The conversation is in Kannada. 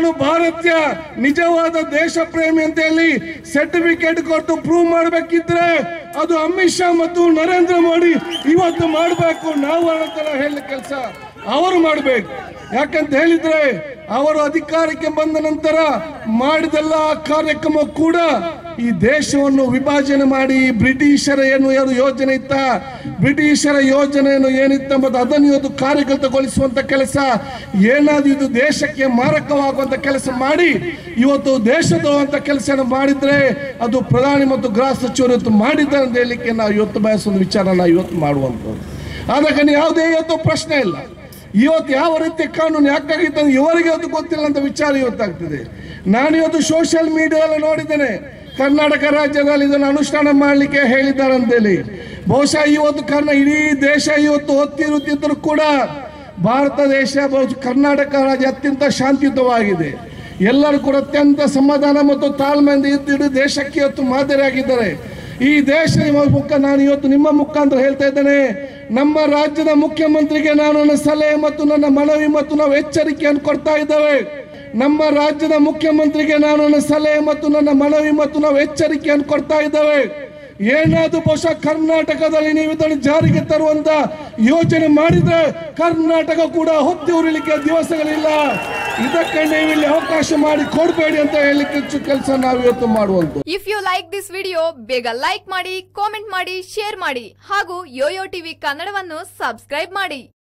ನಾನು ಭಾರತೀಯ ನಿಜವಾದ ದೇಶ ಪ್ರೇಮಿ ಅಂತ ಹೇಳಿ ಸರ್ಟಿಫಿಕೇಟ್ ಕೊಟ್ಟು ಪ್ರೂವ್ ಮಾಡಬೇಕಿದ್ರೆ ಅದು ಅಮಿತ್ ಶಾ ಮತ್ತು ನರೇಂದ್ರ ಮೋದಿ ಇವತ್ತು ಮಾಡಬೇಕು ನಾವು ಅನ್ನೋ ಹೇಳ ಕೆಲಸ ಅವರು ಮಾಡಬೇಕು ಯಾಕಂತ ಹೇಳಿದ್ರೆ ಅವರು ಅಧಿಕಾರಕ್ಕೆ ಬಂದ ನಂತರ ಮಾಡಿದೆಲ್ಲ ಕಾರ್ಯಕ್ರಮ ಕೂಡ ಈ ದೇಶವನ್ನು ವಿಭಜನೆ ಮಾಡಿ ಬ್ರಿಟಿಷರ ಏನು ಏನು ಯೋಜನೆ ಇತ್ತ ಬ್ರಿಟಿಷರ ಯೋಜನೆಯನ್ನು ಏನಿತ್ತ ಮತ್ತು ಅದನ್ನು ಇವತ್ತು ಕಾರ್ಯಗತಗೊಳಿಸುವಂತ ಕೆಲಸ ಏನಾದ್ರು ಇದು ದೇಶಕ್ಕೆ ಮಾರಕವಾಗುವಂತ ಕೆಲಸ ಮಾಡಿ ಇವತ್ತು ದೇಶದ ಅಂತ ಕೆಲಸ ಮಾಡಿದ್ರೆ ಅದು ಪ್ರಧಾನಿ ಮತ್ತು ಗೃಹ ಸಚಿವರು ಇವತ್ತು ಮಾಡಿದ್ದಾರೆ ಅಂತ ಹೇಳಲಿಕ್ಕೆ ನಾವು ಇವತ್ತು ಬಯಸುವ ವಿಚಾರ ನಾವು ಇವತ್ತು ಮಾಡುವಂಥದ್ದು ಆದ ಕಾರಣ ಯಾವುದೇ ಇವತ್ತು ಪ್ರಶ್ನೆ ಇಲ್ಲ ಇವತ್ತು ಯಾವ ರೀತಿ ಕಾನೂನು ಯಾಕಾಗಿತ್ತು ಅಂತ ಇವರಿಗೆ ಅದು ಗೊತ್ತಿಲ್ಲ ಅಂತ ವಿಚಾರ ಇವತ್ತಾಗ್ತದೆ ನಾನು ಇವತ್ತು ಸೋಷಿಯಲ್ ಮೀಡಿಯಾದಲ್ಲಿ ನೋಡಿದ್ದೇನೆ ಕರ್ನಾಟಕ ರಾಜ್ಯದಲ್ಲಿ ಇದನ್ನು ಅನುಷ್ಠಾನ ಮಾಡಲಿಕ್ಕೆ ಹೇಳಿದ್ದಾರೆ ಅಂತೇಳಿ ಬಹುಶಃ ಇವತ್ತು ಕರ್ನ ಇಡೀ ದೇಶ ಇವತ್ತು ಒತ್ತಿರುತ್ತಿದ್ದರೂ ಕೂಡ ಭಾರತ ದೇಶ ಬಹುಶಃ ಕರ್ನಾಟಕ ರಾಜ್ಯ ಅತ್ಯಂತ ಶಾಂತಿಯುತವಾಗಿದೆ ಎಲ್ಲರೂ ಕೂಡ ಅತ್ಯಂತ ಸಮಾಧಾನ ಮತ್ತು ತಾಳ್ಮೆಯಿಂದ ಇದ್ದಿದ್ದು ದೇಶಕ್ಕೆ ಇವತ್ತು ಮಾದರಿಯಾಗಿದ್ದಾರೆ ಈ ದೇಶದ ಮುಖ ನಾನು ಇವತ್ತು ನಿಮ್ಮ ಮುಖಾಂತರ ಹೇಳ್ತಾ ಇದ್ದೇನೆ ನಮ್ಮ ರಾಜ್ಯದ ಮುಖ್ಯಮಂತ್ರಿಗೆ ನಾನು ನನ್ನ ಸಲಹೆ ಮತ್ತು ನನ್ನ ಮನವಿ ಮತ್ತು ನಾವು ಎಚ್ಚರಿಕೆಯನ್ನು ಕೊಡ್ತಾ ಇದ್ದೇವೆ ನಮ್ಮ ರಾಜ್ಯದ ಮುಖ್ಯಮಂತ್ರಿಗೆ ನಾನು ನನ್ನ ಸಲಹೆ ಮತ್ತು ನನ್ನ ಮನವಿ ಮತ್ತು ನಾವು ಎಚ್ಚರಿಕೆಯನ್ನು ಕೊಡ್ತಾ ಇದ್ದೇವೆ ಏನಾದ್ರೂ ಬಹುಶಃ ಕರ್ನಾಟಕದಲ್ಲಿ ನೀವು ಇದನ್ನು ಜಾರಿಗೆ ತರುವಂತ ಯೋಚನೆ ಮಾಡಿದ್ರೆ ಕರ್ನಾಟಕ ಕೂಡ ಹೊತ್ತಿ ಉರಿಲಿಕ್ಕೆ ದಿವಸಗಳಿಲ್ಲ ಇದಕ್ಕೆ ನೀವು ಇಲ್ಲಿ ಅವಕಾಶ ಮಾಡಿ ಕೊಡಬೇಡಿ ಅಂತ ಹೇಳಲಿಕ್ಕೆ ಕೆಲಸ ನಾವು ಇವತ್ತು ಮಾಡುವಂತ if you like this video ಬೇಗ ಲೈಕ್ ಮಾಡಿ ಕಾಮೆಂಟ್ ಮಾಡಿ ಶೇರ್ ಮಾಡಿ ಹಾಗೂ ಯೋಯೋ ಟಿವಿ ಕನ್ನಡವನ್ನು ಸಬ್ಸ್ಕ್ರೈಬ್ ಮಾಡಿ